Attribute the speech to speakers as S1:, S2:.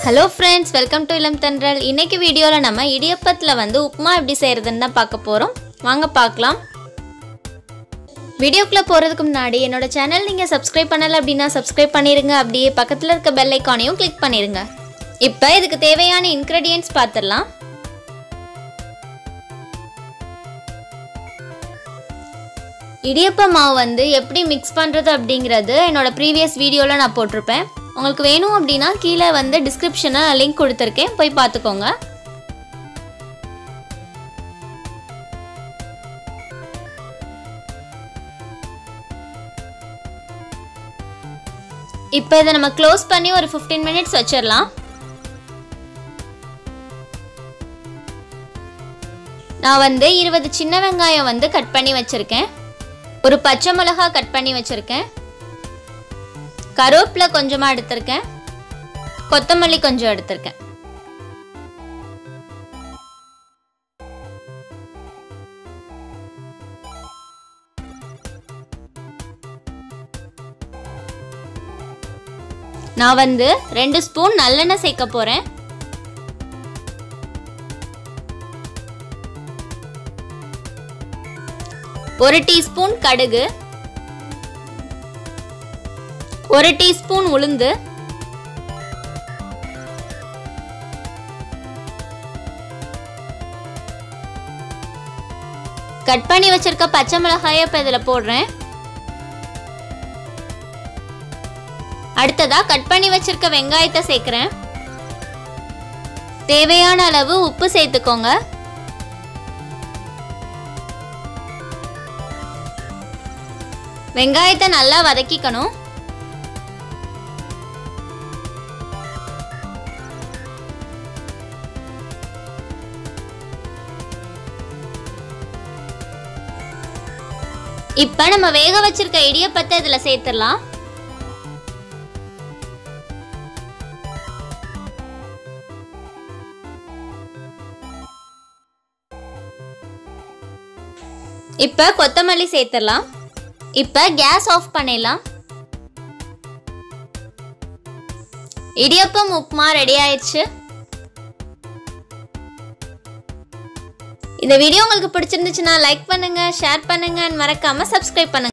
S1: hello friends welcome to இளம் தென்றல் இன்னைக்கு வீடியோவில் நம்ம இடியப்பத்தில் வந்து உப்புமா எப்படி செய்கிறதுன்னு தான் பார்க்க போகிறோம் வாங்க பார்க்கலாம் வீடியோக்குள்ளே போகிறதுக்கு முன்னாடி என்னோட சேனல் நீங்கள் சப்ஸ்கிரைப் பண்ணலை அப்படின்னா சப்ஸ்கிரைப் பண்ணிடுங்க அப்படியே பக்கத்தில் இருக்க பெல் ஐக்கானையும் கிளிக் பண்ணிடுங்க இப்போ இதுக்கு தேவையான இன்க்ரெடியன்ட்ஸ் பார்த்துடலாம் இடியப்ப மாவு வந்து எப்படி மிக்ஸ் பண்ணுறது அப்படிங்கிறது என்னோட ப்ரீவியஸ் வீடியோவில் நான் போட்டிருப்பேன் உங்களுக்கு வேணும் அப்படின்னா கீழே வந்து டிஸ்கிரிப்ஷனில் லிங்க் கொடுத்துருக்கேன் போய் பார்த்துக்கோங்க இப்போ இதை நம்ம க்ளோஸ் பண்ணி ஒரு ஃபிஃப்டீன் மினிட்ஸ் வச்சிடலாம் நான் வந்து இருபது சின்ன வெங்காயம் வந்து கட் பண்ணி வச்சுருக்கேன் ஒரு பச்சை மிளகா கட் பண்ணி வச்சுருக்கேன் கருவேப்பிலை கொஞ்சமாக எடுத்திருக்கேன் கொத்தமல்லி கொஞ்சம் எடுத்திருக்கேன் நான் வந்து ரெண்டு ஸ்பூன் நல்லெண்ணெய் சேர்க்க போகிறேன் ஒரு டீஸ்பூன் கடுகு ஒரு டீஸ்பூன் உளுந்து கட் பண்ணி வச்சிருக்க பச்சை மிளகாயை இப்போ இதில் போடுறேன் அடுத்ததா கட் பண்ணி வச்சிருக்க வெங்காயத்தை சேர்க்குறேன் தேவையான அளவு உப்பு சேர்த்துக்கோங்க வெங்காயத்தை நல்லா வதக்கிக்கணும் இப்ப நம்ம வேக வச்சிருக்க இடியப்பத்தை இதுல சேர்த்துடலாம் இப்ப கொத்தமல்லி சேர்த்துடலாம் இப்ப கேஸ் ஆஃப் பண்ணிடலாம் இடியப்பம் உப்புமா ரெடி ஆயிடுச்சு இந்த வீடியோ உங்களுக்கு பிடிச்சிருந்துச்சுன்னா லைக் பண்ணுங்க ஷேர் பண்ணுங்க and மறக்காம சப்ஸ்கிரைப் பண்ணுங்க